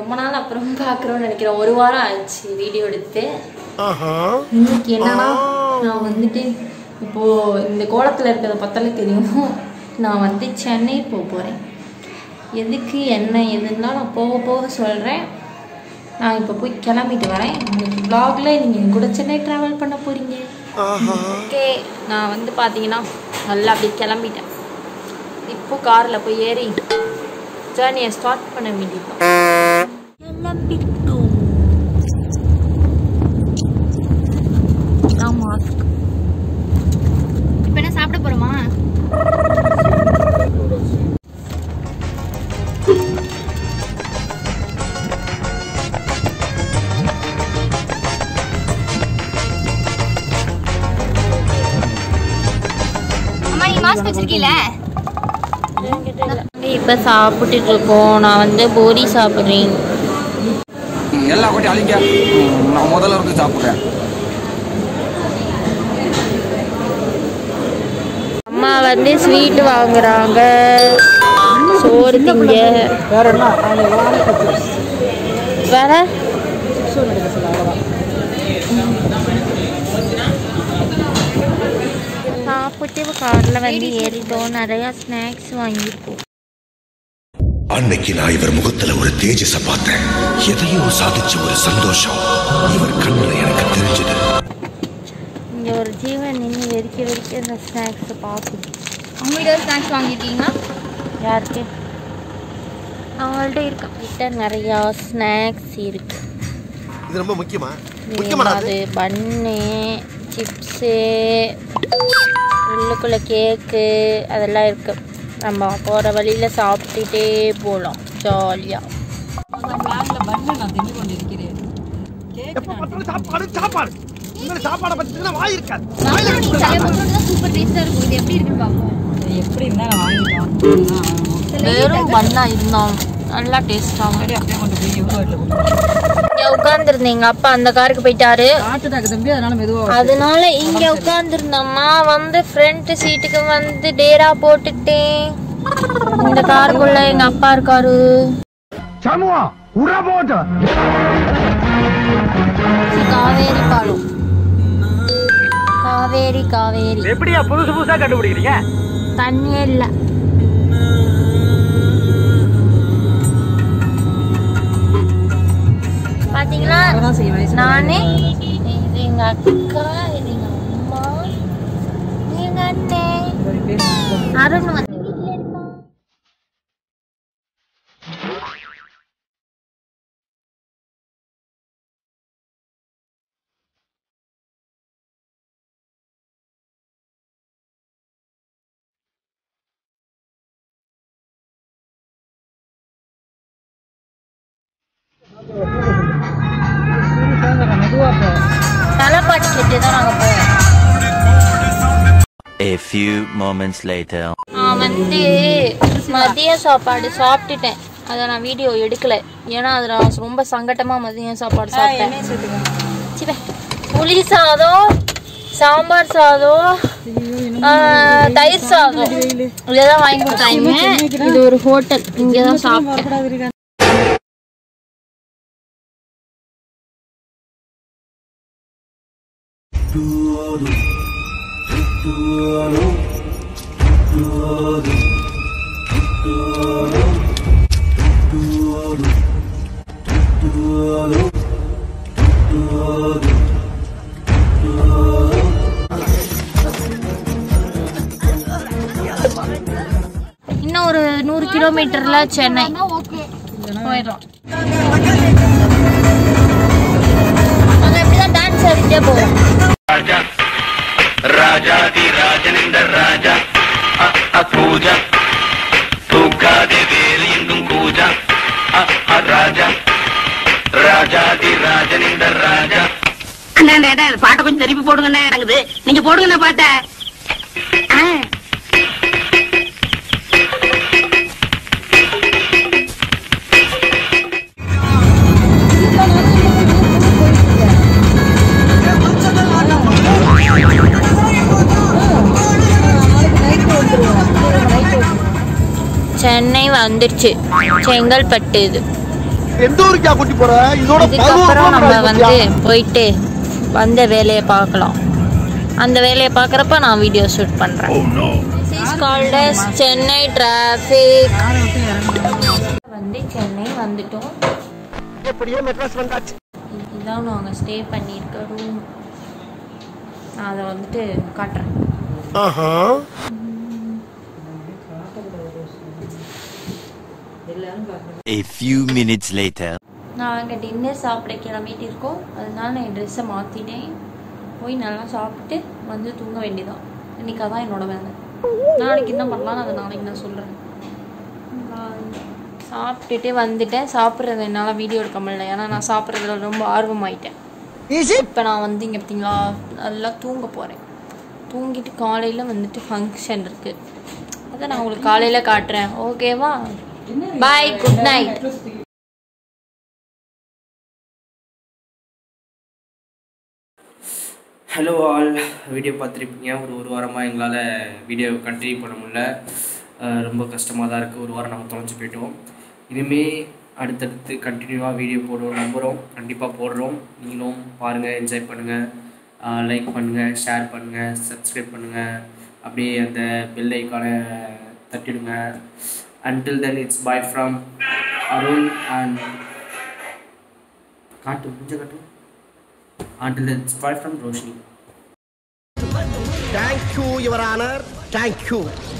ரொம்ப நாள் அப்புறம் பார்க்குறோன்னு நினைக்கிறேன் ஒரு வாரம் ஆச்சு வீடியோ எடுத்து இன்னைக்கு என்னன்னா நான் வந்துட்டு இப்போ இந்த கோலத்தில் இருக்கிறத பார்த்தாலே தெரியும் நான் வந்து சென்னை போக போகிறேன் எதுக்கு என்ன எதுன்னா நான் போக போக சொல்கிறேன் நான் இப்போ போய் கிளம்பிட்டு வரேன் இன்னைக்கு vlogல நீங்கள் என் கூட சென்னை ட்ராவல் பண்ண போகிறீங்க ஓகே நான் வந்து பார்த்தீங்கன்னா நல்லா அப்படியே கிளம்பிட்டேன் இப்போ காரில் போய் ஏறி ஜேர்னியை ஸ்டார்ட் பண்ண வேண்டியது கிளம்பிட்டோம் மாஸ்க் இப்போ என்ன சாப்பிட போறோமா அம்மா நீ மாஸ்க் வச்சிருக்கீல இப்போ சாப்பிட்டுட்டு இருக்கோம் நான் வந்து பூரி சாப்பிட்றேன் ம், எல்லா கொட்டையும் அழிங்க ம், நான் முதல்ல இருந்து சாப்பிட்றேன் அம்மா வந்து ஸ்வீட் வாங்குறாங்க சோறு திங்க வேற என்ன நாளைக்கு வாழைப்பூ வேற சாப்பிட்டு காரில் வந்து ஏறிட்டோம் நிறையா ஸ்நாக்ஸ் வாங்கியிருக்கோம் அன்னைக்கு நான் இவர் முகத்துல ஒரு தேஜஸ பார்த்தேன் எதையோ சாதிச்ச ஒரு சந்தோஷம் இவர் கண்ணுல எனக்கு தெரிஞ்சது இங்கே ஒரு ஜீவன் நின்று வெறிக்க வெறிக்க இந்த ஸ்நாக்ஸை பார்க்குது உங்க வீட்டு ஸ்நாக்ஸ் வாங்கியிருக்கீங்களா யாருக்கு அவங்கள்ட்ட இருக்க கிட்ட நிறையா ஸ்நாக்ஸ் இருக்கு இது ரொம்ப முக்கியமா அது பன்னு சிப்ஸு உள்ளுக்குள்ளே கேக்கு அதெல்லாம் இருக்கு நம்ம போகிற வழியில் சாப்பிட்டுட்டே போகலாம் ஜாலியாக சாப்பாடு சாப்பாடு உங்களை சாப்பாடை பத்தி வாய் இருக்காது நீ தலைமுறை தான் சூப்பர் டேஸ்டா இருக்கும் இது எப்படி இருக்குன்னு பார்ப்போம் எப்படி இருந்தா நான் வாங்கிட்டோம் வெறும் பண்ணா இருந்தாலும் நல்லா டேஸ்டாகும் அப்படியே கொண்டு போய் எவ்வளோ வீட்டில் போட்டு இங்கே உட்காந்துருந்தேன் எங்கள் அப்பா அந்த காருக்கு போயிட்டாரு காட்டுதாக்கு தம்பி அதனால மெதுவாக அதனால இங்க உட்காந்துருந்தம்மா வந்து ஃப்ரண்ட் சீட்டுக்கு வந்து டேரா போட்டுட்டேன் இந்த காருக்குள்ள எங்க அப்பா இருக்காரு இது காவேரி பாலம் காவேரி காவேரி எப்படியா புதுசு புதுசா கண்டுபிடிக்கிறீங்க தண்ணியே இல்ல பாத்தீங்களா தான் செய்ய வயசு நானே இது எங்க அக்கா இது எங்க அம்மா இது எங்க அண்ணன் அருண் வந்து வீட்டுல இருக்கான் மெதுவாக போ தலைப்பாட்டு கேட்டு தான் நாங்க போவோம் A few moments later. நான் வந்து மதிய சாப்பாடு சாப்பிட்டுட்டேன் அதை நான் வீடியோ எடுக்கல ஏன்னா அது நான் ரொம்ப சங்கட்டமா மதிய சாப்பாடு சாப்பிட்டேன் சிவே. புளி சாதம் சாம்பார் சாதம் ஆ, தயிர் சாதம் இதெல்லாம் வாங்கி கொடுத்தாங்க இது ஒரு ஹோட்டல் இங்கே தான் சாப்பிட்டேன் இன்னும் ஒரு நூறு கிலோமீட்டர்ல சென்னை போயிடும் நாங்கள் இப்படிதான் டான்ஸ் ஆடிட்டே போவோம் ராஜாதி ராஜனிந்த ராஜா பூஜா தூக்காதே வேறு எங்கும் பூஜா ராஜா ராஜாதி ராஜனிந்த ராஜா பாட்டை கொஞ்சம் திருப்பி போடுங்கண்ணே இருக்குது நீங்க போடுங்கண்ணே பாட்டை ஆ. சென்னை வந்துருச்சு செங்கல்பட்டு இது எந்த ஊருக்கா கூட்டி போற இதோட இதுக்கப்புறம் நம்ம வந்து போயிட்டு வந்த வேலையை பார்க்கலாம் அந்த வேலையை பார்க்குறப்ப நான் வீடியோ ஷூட் பண்ணுறேன் கால்ட் சென்னை டிராஃபிக் வந்து சென்னை வந்துட்டோம் எப்படியோ மெட்ராஸ் வந்தாச்சு இதுதான் நாங்கள் ஸ்டே பண்ணியிருக்க ரூம் நான் அதை வந்துட்டு காட்டுறேன் A few minutes later. நாங்கள் டின்னர் சாப்பிட கிளம்பிட்டு இருக்கோம் அதனால நான் என் ட்ரெஸ்ஸை மாற்றிட்டேன் போய் நல்லா சாப்பிட்டு வந்து தூங்க வேண்டியதான் இன்னைக்கு அதான் என்னோட வேலை நாளைக்கு என்ன பண்ணலாம் அதை நாளைக்கு நான் சொல்கிறேன் சாப்பிட்டுட்டு வந்துட்டேன் சாப்பிட்றது என்னால் வீடியோ எடுக்க முடியல ஏன்னா நான் சாப்பிட்றதுல ரொம்ப ஆர்வமாயிட்டேன் இப்போ நான் வந்து இங்கே பார்த்தீங்களா நல்லா தூங்க போகிறேன் தூங்கிட்டு காலையில் வந்துட்டு ஃபங்க்ஷன் இருக்குது அதை நான் உங்களுக்கு காலையில் காட்டுறேன் ஓகேவா bye good night hello all video பார்த்துருப்பீங்க ஒரு ஒரு வாரமாக எங்களால் வீடியோ கண்டினியூ பண்ண முடியல அஹ் ரொம்ப கஷ்டமாக தான் இருக்குது ஒரு வாரம் நம்ம தொலைஞ்சு போயிட்டோம் இனிமே அடுத்தடுத்து கண்டினியூவாக வீடியோ போடுவோம் நம்புகிறோம் கண்டிப்பாக போடுறோம் நீங்களும் பாருங்கள் என்ஜாய் பண்ணுங்கள் லைக் பண்ணுங்கள் ஷேர் பண்ணுங்கள் சப்ஸ்கிரைப் பண்ணுங்கள் அப்படியே அந்த பெல் ஐக்கானை தட்டிடுங்க until then it's bye from Arun and காட்டு முடிஞ்ச காட்டு until then it's bye from Roshini thank you your honour thank you